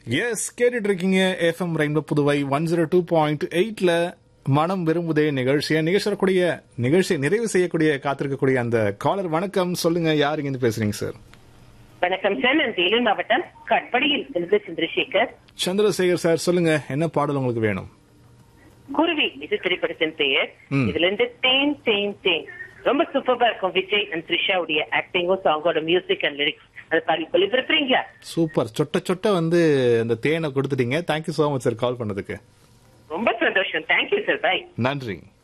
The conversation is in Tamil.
எஸ் கேட்டுட்டு இருக்கீங்க FM rainbow Puduvai one zero two point எயிட்ல மனம் விரும்புதே நிகழ்ச்சியை நிகழ்ச்சியக்கூடிய நிகழ்ச்சியை நிறைவு செய்யக்கூடிய காத்திருக்கக்கூடிய அந்த காலர் வணக்கம் சொல்லுங்க யார் இங்க பேசுறீங்க சார் வணக்கம் சார் நான் வேலூர் மாவட்டம் கட்படியில் இருந்து சந்திரசேகர் சந்திரசேகர் சார் சொல்லுங்க என்ன பாடல் உங்களுக்கு வேணும் குருவி இது திரைப்படத்தின் பெயர் ம். இதுல இருந்து தேன் தேன் தேன் ரொம்ப சூப்பரா இருக்கும் விஜய் அண்ட் த்ரிஷாவுடைய ஆக்டிங்கும் சாங்கோட மியூசிக் அண்ட் லிரிக்ஸ் அது பாடி ஒளிபரப்புறீங்களா சூப்பர் சொட்ட சொட்ட வந்து அந்த தேனை கொடுத்துட்டீங்க thank you so much sir call பண்ணதுக்கு ரொம்ப சந்தோஷம் தேங்க்யூ சார் பை நன்றி